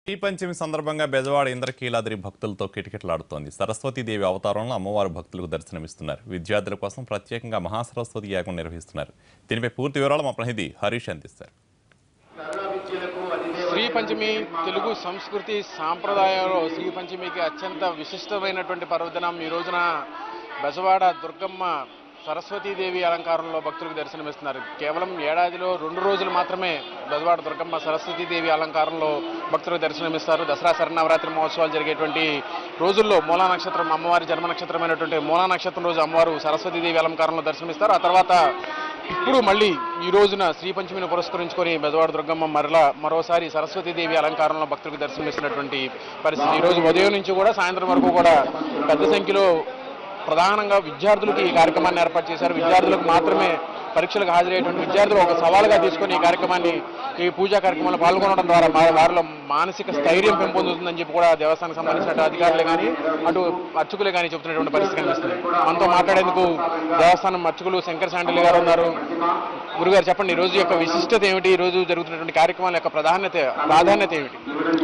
ఈ పంచమి సందర్భంగా బెజవాడ ఇంద్రకీలాద్రి భక్తులతో కిటకిటలాడుతోంది సరస్వతీదేవి అవతారంలో అమ్మవారు భక్తులకు దర్శనమిస్తున్నారు విద్యార్థుల కోసం ప్రత్యేకంగా మహాసరస్వతి యాగం నిర్వహిస్తున్నారు దీనిపై పూర్తి వివరాలు మా ప్రతినిధి హరీష్ అందిస్తారు శ్రీ పంచమి తెలుగు సంస్కృతి సాంప్రదాయంలో శ్రీ పంచమికి అత్యంత విశిష్టమైనటువంటి పర్వదినం ఈ రోజున బెజవాడ దుర్గమ్మ సరస్వతీదేవి అలంకారంలో భక్తులకు దర్శనమిస్తున్నారు కేవలం ఏడాదిలో రెండు రోజులు మాత్రమే బెజవాడ దుర్గమ్మ సరస్వతీదేవి అలంకారంలో భక్తులకు దర్శనమిస్తారు దసరా శరణవరాత్రి మహోత్సవాలు జరిగేటువంటి రోజుల్లో మూలా నక్షత్రం అమ్మవారి జన్మ నక్షత్రమైనటువంటి మూలా నక్షత్రం రోజు అమ్మవారు సరస్వతీదేవి అలంకారంలో దర్శనమిస్తారు ఆ తర్వాత ఇప్పుడు మళ్ళీ ఈ రోజున శ్రీ పంచమిని పురస్కరించుకొని బెజవాడ దుర్గమ్మ మరలా మరోసారి సరస్వతీదేవి అలంకారంలో భక్తులకు దర్శనమిస్తున్నటువంటి పరిస్థితి ఈ రోజు ఉదయం నుంచి కూడా సాయంత్రం వరకు కూడా పెద్ద సంఖ్యలో ప్రధానంగా విద్యార్థులకు ఈ కార్యక్రమాన్ని ఏర్పాటు చేశారు విద్యార్థులకు మాత్రమే పరీక్షలకు హాజరయ్యేటువంటి విద్యార్థులు ఒక సవాలుగా తీసుకొని ఈ కార్యక్రమాన్ని ఈ పూజా కార్యక్రమంలో పాల్గొనడం ద్వారా వా- వారిలో మానసిక స్థైర్యం పెంపొందుతుందని చెప్పి కూడా దేవస్థానానికి సంబంధించిన అధికారులు కానీ అటు అర్చకులే కానీ చెబుతున్నటువంటి పరిస్థితి కనిపిస్తుంది మనతో మాట్లాడేందుకు దేవస్థానం అర్చకులు శంకర్ శాండిల్ గారు ఉన్నారు గురుగారు చెప్పండి ఈ రోజు యొక్క విశిష్టత ఏమిటి ఈ రోజు జరుగుతున్నటువంటి కార్యక్రమాల యొక్క ప్రాధాన్యత ప్రాధాన్యత ఏమిటి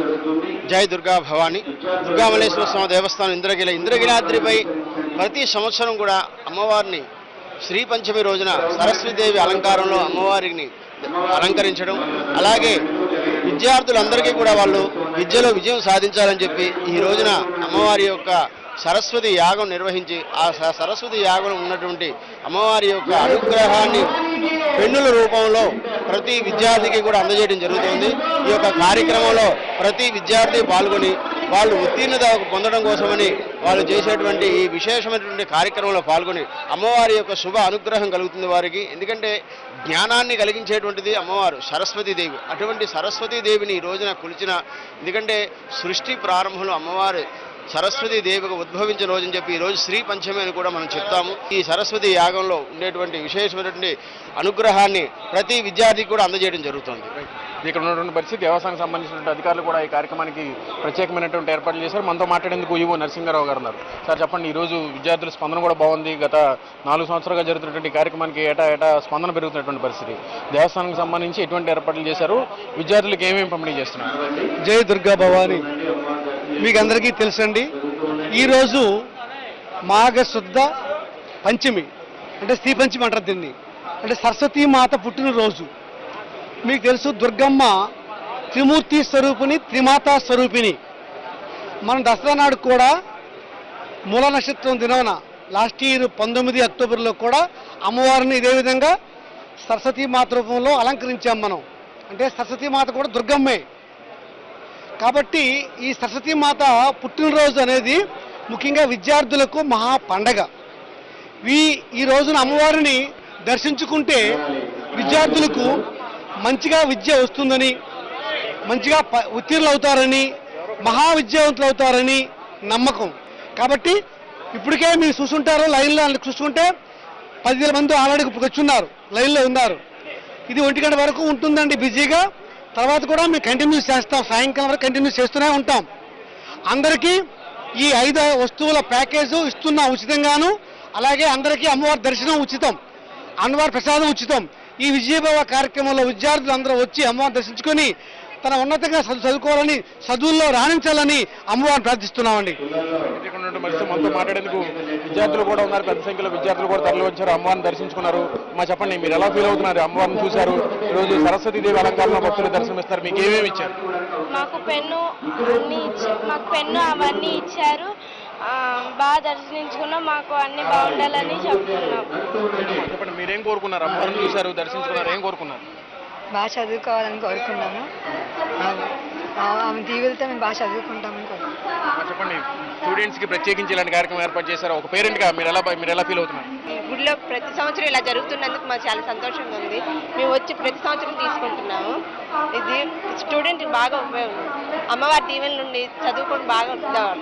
జై దుర్గా భవాని దుర్గామలేశ్వర స్వామి దేవస్థానం ఇంద్రగిల ఇంద్రగిలాద్రిపై ప్రతి సంవత్సరం కూడా అమ్మవారిని శ్రీ పంచమి రోజున సరస్వతీదేవి అలంకారంలో అమ్మవారిని అలంకరించడం అలాగే విద్యార్థులందరికీ కూడా వాళ్ళు విద్యలో విజయం సాధించాలని చెప్పి ఈ రోజున అమ్మవారి యొక్క సరస్వతి యాగం నిర్వహించి ఆ స- సరస్వతి యాగంలో ఉన్నటువంటి అమ్మవారి యొక్క అనుగ్రహాన్ని పెన్నుల రూపంలో ప్రతి విద్యార్థికి కూడా అందజేయడం జరుగుతుంది ఈ యొక్క కార్యక్రమంలో ప్రతి విద్యార్థి పాల్గొని వాళ్ళు ఉత్తీర్ణత పొందడం కోసమని వాళ్ళు చేసేటువంటి ఈ విశేషమైనటువంటి కార్యక్రమంలో పాల్గొని అమ్మవారి యొక్క శుభ అనుగ్రహం కలుగుతుంది వారికి ఎందుకంటే జ్ఞానాన్ని కలిగించేటువంటిది అమ్మవారు సరస్వతీదేవి అటువంటి సరస్వతీదేవిని ఈ రోజున కొలిచిన ఎందుకంటే సృష్టి ప్రారంభంలో అమ్మవారు సరస్వతి దేవికి ఉద్భవించిన రోజు అని చెప్పి ఈ రోజు శ్రీ పంచమి అని కూడా మనం చెప్తాము ఈ సరస్వతి యాగంలో ఉండేటువంటి విశేషమైనటువంటి అనుగ్రహాన్ని ప్రతి విద్యార్థికి కూడా అందజేయడం జరుగుతుంది ఇక్కడ ఉన్నటువంటి పరిస్థితి దేవస్థానానికి సంబంధించినటువంటి అధికారులు కూడా ఈ కార్యక్రమానికి ప్రత్యేకమైనటువంటి ఏర్పాట్లు చేశారు మనతో మాట్లాడేందుకు ఈవో నరసింహారావు గారు ఉన్నారు సార్ చెప్పండి ఈ రోజు విద్యార్థుల స్పందన కూడా బాగుంది గత నాలుగు సంవత్సరాలుగా జరుగుతున్నటువంటి ఈ కార్యక్రమానికి ఏటా ఏటా స్పందన పెరుగుతున్నటువంటి పరిస్థితి దేవస్థానానికి సంబంధించి ఎటువంటి ఏర్పాట్లు చేశారు విద్యార్థులకు ఏమేమి పంపిణీ చేస్తున్నారు జై దుర్గా భవాని మీకు అందరికీ తెలుసండి ఈరోజు మాఘ శుద్ధ పంచమి అంటే శ్రీ పంచమి అంటారు దీన్ని అంటే సరస్వతీ మాత పుట్టినరోజు మీకు తెలుసు దుర్గమ్మ త్రిమూర్తి స్వరూపిణి త్రిమాతా స్వరూపిణి మన దసరా నాడు కూడా మూల నక్షత్రం దినవన లాస్ట్ ఇయర్ పంతొమ్మిది అక్టోబర్లో కూడా అమ్మవారిని ఇదే విధంగా సరస్వతీ మాత రూపంలో అలంకరించాం మనం అంటే సరస్వతీ మాత కూడా దుర్గమ్మే కాబట్టి ఈ సరస్వతీ మాత పుట్టినరోజు అనేది ముఖ్యంగా విద్యార్థులకు మహా పండగ ఈ ఈ రోజున అమ్మవారిని దర్శించుకుంటే విద్యార్థులకు మంచిగా విద్య వస్తుందని మంచిగా ప- ఉత్తీర్ణులు అవుతారని మహా విద్యావంతులు అవుతారని నమ్మకం కాబట్టి ఇప్పటికే మీరు చూసుంటారు లైన్లో చూసుకుంటే పదివేల మంది ఆల్రెడీ ఇప్పుడు వచ్చున్నారు లైన్లో ఉన్నారు ఇది ఒంటి గంట వరకు ఉంటుందండి బిజీగా తర్వాత కూడా మేము కంటిన్యూ చేస్తాం సాయంకాలం వరకు కంటిన్యూ చేస్తూనే ఉంటాం అందరికీ ఈ ఐదు వస్తువుల ప్యాకేజు ఇస్తున్నా ఉచితంగాను అలాగే అందరికీ అమ్మవారి దర్శనం ఉచితం అమ్మవారి ప్రసాదం ఉచితం ఈ విజయభావ కార్యక్రమంలో విద్యార్థులు అందరూ వచ్చి అమ్మవారిని దర్శించుకొని తన ఉన్నతంగా చదువు చదువుకోవాలని చదువుల్లో రాణించాలని అమ్మవారిని ప్రార్థిస్తున్నామండి ఇక్కడ ఉన్నటువంటి పరిస్థితి మనతో మాట్లాడేందుకు విద్యార్థులు కూడా ఉన్నారు పెద్ద సంఖ్యలో విద్యార్థులు కూడా తరలి వచ్చారు అమ్మవారిని దర్శించుకున్నారు మా చెప్పండి మీరు ఎలా ఫీల్ అవుతున్నారు అమ్మవారిని చూశారు ఈరోజు సరస్వతీదేవి అలంకారంలో భక్తులు దర్శనమిస్తారు మీకు ఏమేమి ఇచ్చారు మాకు పెన్ను అన్ని ఇచ్చారు మాకు పెన్ను అవన్నీ ఇచ్చారు ఆ, బాగా దర్శించుకున్నాం మాకు అన్ని బాగుండాలని చెప్తున్నాం చెప్పండి మీరేం కోరుకున్నారు అమ్మవారిని చూశారు దర్శించుకున్నారు ఏం కోరుకున్నారు బాగా చదువుకోవాలని కోరుకున్నాము ఆ- ఆమె దీవులతో మేము బాగా చదువుకుంటామని కోరుకుంటున్నాము మా చెప్పండి స్టూడెంట్స్ కి ప్రత్యేకించి ఇలాంటి కార్యక్రమం ఏర్పాటు చేశారు ఒక పేరెంట్ గా మీరు ఎలా మీరు ఎలా ఫీల్ అవుతున్నారు గుడిలో ప్రతి సంవత్సరం ఇలా జరుగుతున్నందుకు మాకు చాలా సంతోషంగా ఉంది మేము వచ్చి ప్రతి సంవత్సరం తీసుకుంటున్నాము ఇది స్టూడెంట్ బాగా ఉపయోగం అమ్మవారి దీవెన నుండి చదువుకొని బాగా ఉండాలి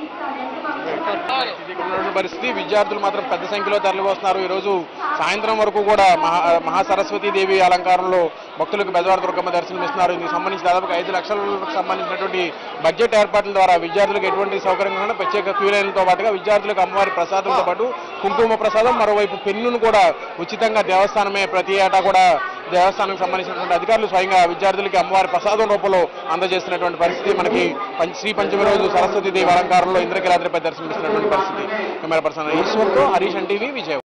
ఇది ఇక్కడ ఉన్నటువంటి పరిస్థితి విద్యార్థులు మాత్రం పెద్ద సంఖ్యలో తరలి వస్తున్నారు ఈ రోజు సాయంత్రం వరకు కూడా మహా మహాసరస్వతి దేవి అలంకారంలో భక్తులకు బెజవాడ దుర్గమ్మ దర్శనమిస్తున్నారు దీనికి సంబంధించి దాదాపుగా ఐదు లక్షలకు సంబంధించినటువంటి బడ్జెట్ ఏర్పాట్ల ద్వారా విద్యార్థులకు ఎటువంటి సౌకర్యం ఉన్నా ప్రత్యేక క్యూ లైన్లతో పాటుగా విద్యార్థులకు అమ్మవారి ప్రసాదంతో పాటు కుంకుమ ప్రసాదం మరోవైపు పెన్నును కూడా ఉచితంగా దేవస్థానమే ప్రతి ఏటా కూడా దేవస్థానానికి సంబంధించినటువంటి అధికారులు స్వయంగా విద్యార్థులకి అమ్మవారి ప్రసాదం రూపంలో అందజేస్తున్నటువంటి పరిస్థితి మనకి పంచ- శ్రీ పంచమి రోజు సరస్వతి దేవి అలంకారంలో ఇంద్రకీలాద్రిపై దర్శనమిస్తున్నటువంటి పరిస్థితి కెమెరా పర్సన్ ఈశ్వర్తో హరీష్ టీవీ విజయవాడ